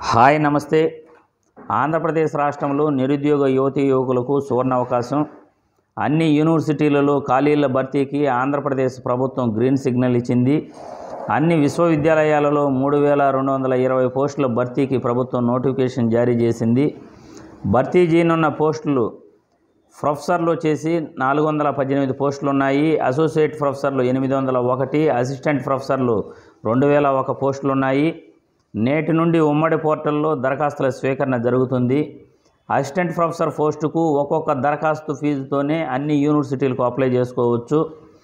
hi నమస్తే ఆంధ్రప్రదేశ్ రాష్ట్రంలో నిరుద్యోగ యువతీ యువకులకు సువర్ణ అవకాశం అన్ని యూనివర్సిటీలలో ఖాళీల భర్తీకి ఆంధ్రప్రదేశ్ ప్రభుత్వం గ్రీన్ సిగ్నల్ ఇచ్చింది అన్ని విశ్వవిద్యాలయాలలో మూడు వేల రెండు వందల ఇరవై పోస్టుల భర్తీకి ప్రభుత్వం నోటిఫికేషన్ జారీ చేసింది భర్తీ చేయనున్న పోస్టులు ప్రొఫెసర్లు వచ్చేసి నాలుగు వందల పద్దెనిమిది పోస్టులు ఉన్నాయి అసోసియేట్ ప్రొఫెసర్లు ఎనిమిది వందల ఒకటి అసిస్టెంట్ ప్రొఫెసర్లు రెండు వేల ఒక పోస్టులు ఉన్నాయి నేటి నుండి ఉమ్మడి పోర్టల్లో దరఖాస్తుల స్వీకరణ జరుగుతుంది అసిస్టెంట్ ప్రొఫెసర్ పోస్టుకు ఒక్కొక్క దరఖాస్తు ఫీజుతోనే అన్ని యూనివర్సిటీలకు అప్లై చేసుకోవచ్చు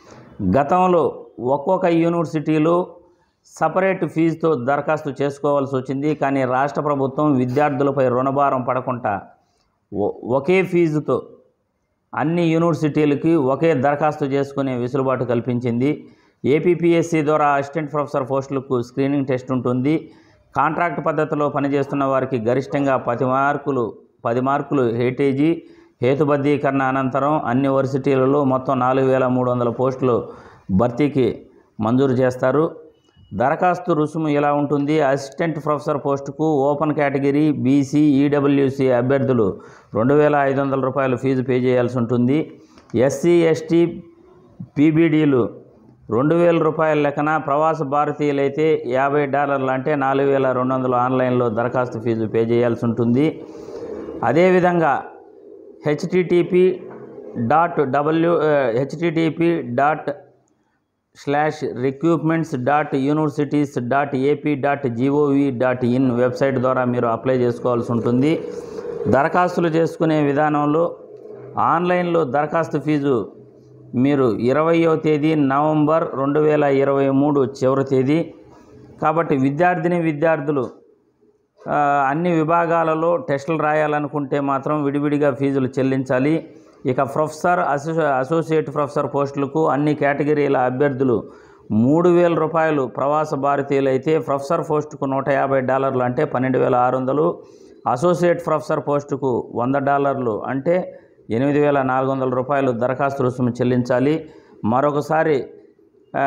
గతంలో ఒక్కొక్క యూనివర్సిటీలో సపరేట్ ఫీజుతో దరఖాస్తు చేసుకోవాల్సి వచ్చింది కానీ రాష్ట్ర ప్రభుత్వం విద్యార్థులపై రుణభారం పడకుండా ఒ- ఒకే ఫీజుతో అన్ని యూనివర్సిటీలకి ఒకే దరఖాస్తు చేసుకునే వెసులుబాటు కల్పించింది ఏపీపీఎస్సీ ద్వారా అసిస్టెంట్ ప్రొఫెసర్ పోస్టులకు స్క్రీనింగ్ టెస్ట్ ఉంటుంది కాంట్రాక్ట్ పద్ధతిలో పనిచేస్తున్న వారికి గరిష్టంగా పది మార్కులు పది మార్కులు హేటేజీ హేతుబద్ధీకరణ అనంతరం అన్ని వర్సిటీలలో మొత్తం నాలుగు వేల మూడు వందల పోస్టులు భర్తీకి మంజూరు చేస్తారు దరఖాస్తు రుసుము ఎలా ఉంటుంది అసిస్టెంట్ ప్రొఫెసర్ పోస్టుకు ఓపెన్ కేటగిరీ బీసీ ఈడబ్ల్యూసి అభ్యర్థులు రెండు వేల ఐదు వందల రూపాయలు ఫీజు పే చేయాల్సి ఉంటుంది ఎస్సీ ఎస్టీ పీబీడీలు రెండు వేల రూపాయల లెక్కన ప్రవాస భారతీయులైతే యాభై డాలర్లు అంటే నాలుగు వేల రెండు వందలు ఆన్లైన్లో దరఖాస్తు ఫీజు పే చేయాల్సి ఉంటుంది అదేవిధంగా HTTP dot W HTTP dot slash recruitments dot universities dot AP dot GOV dot in website ద్వారా మీరు అప్లై చేసుకోవాల్సి ఉంటుంది దరఖాస్తులు చేసుకునే విధానంలో ఆన్లైన్లో దరఖాస్తు ఫీజు మీరు ఇరవయో తేదీ నవంబర్ రెండు వేల ఇరవై మూడు చివరి తేదీ కాబట్టి విద్యార్థిని విద్యార్థులు ఆ, అన్ని విభాగాలలో టెస్టులు రాయాలనుకుంటే మాత్రం విడివిడిగా ఫీజులు చెల్లించాలి ఇక ప్రొఫెసర్ అసో అసోసియేట్ ప్రొఫెసర్ పోస్టులకు అన్ని కేటగిరీల అభ్యర్థులు మూడు వేల రూపాయలు ప్రవాస భారతీయులు అయితే ప్రొఫెసర్ పోస్టుకు నూట యాభై డాలర్లు అంటే పన్నెండు వేల ఆరు వందలు అసోసియేట్ ప్రొఫెసర్ పోస్టుకు వంద డాలర్లు అంటే ఎనిమిది వేల నాలుగు వందల రూపాయలు దరఖాస్తు రుసుము చెల్లించాలి మరొకసారి ఆ,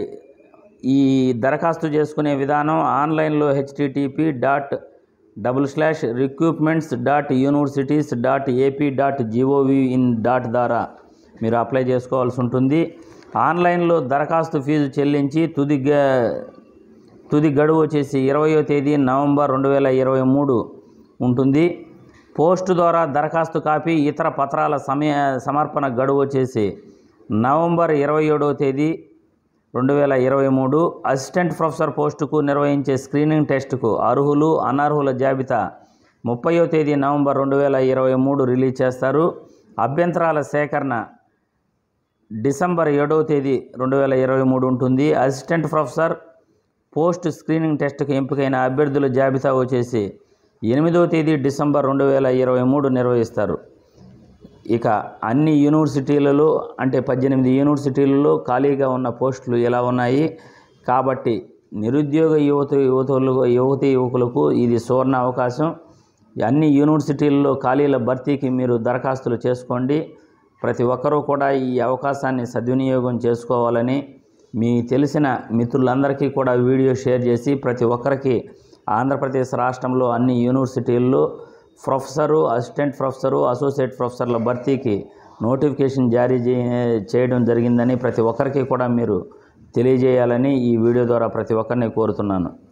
ఈ దరఖాస్తు చేసుకునే విధానం ఆన్లైన్లో HTTP dot double slash recruitments dot universities dot AP dot GOV in dot ద్వారా మీరు అప్లై చేసుకోవాల్సి ఉంటుంది ఆన్లైన్లో దరఖాస్తు ఫీజు చెల్లించి తుది గ- తుది గడువు వచ్చేసి ఇరవయో తేదీ నవంబర్ రెండు వేల ఇరవై మూడు ఉంటుంది పోస్టు ద్వారా దరఖాస్తు కాపీ ఇతర పత్రాల సమయ సమర్పణ గడువు వచ్చేసి నవంబర్ ఇరవై ఏడవ తేదీ రెండు వేల ఇరవై మూడు అసిస్టెంట్ ప్రొఫెసర్ పోస్టుకు నిర్వహించే స్క్రీనింగ్ టెస్టుకు అర్హులు అనర్హుల జాబితా ముప్పయో తేదీ నవంబర్ రెండు వేల ఇరవై మూడు రిలీజ్ చేస్తారు అభ్యంతరాల సేకరణ డిసెంబర్ ఏడవ తేదీ రెండు వేల ఇరవై మూడు ఉంటుంది అసిస్టెంట్ ప్రొఫెసర్ పోస్ట్ స్క్రీనింగ్ టెస్ట్కి ఎంపికైన అభ్యర్థుల జాబితా వచ్చేసి ఎనిమిదవ తేదీ డిసెంబర్ రెండు వేల ఇరవై మూడు నిర్వహిస్తారు ఇక అన్ని యూనివర్సిటీలలో అంటే పద్దెనిమిది యూనివర్సిటీలలో ఖాళీగా ఉన్న పోస్టులు ఎలా ఉన్నాయి కాబట్టి నిరుద్యోగ యువత యువతులు యువతి యువకులకు ఇది సువర్ణ అవకాశం అన్ని యూనివర్సిటీల్లో ఖాళీల భర్తీకి మీరు దరఖాస్తులు చేసుకోండి ప్రతి ఒక్కరూ కూడా ఈ అవకాశాన్ని సద్వినియోగం చేసుకోవాలని మీ తెలిసిన మిత్రులందరికీ కూడా వీడియో షేర్ చేసి ప్రతి ఒక్కరికి ఆంధ్రప్రదేశ్ రాష్ట్రంలో అన్ని యూనివర్సిటీల్లో ప్రొఫెసరు అసిస్టెంట్ ప్రొఫెసరు అసోసియేట్ ప్రొఫెసర్ల భర్తీకి నోటిఫికేషన్ జారీ చే- చేయడం జరిగిందని ప్రతి ఒక్కరికి కూడా మీరు తెలియజేయాలని ఈ వీడియో ద్వారా ప్రతి ఒక్కరిని కోరుతున్నాను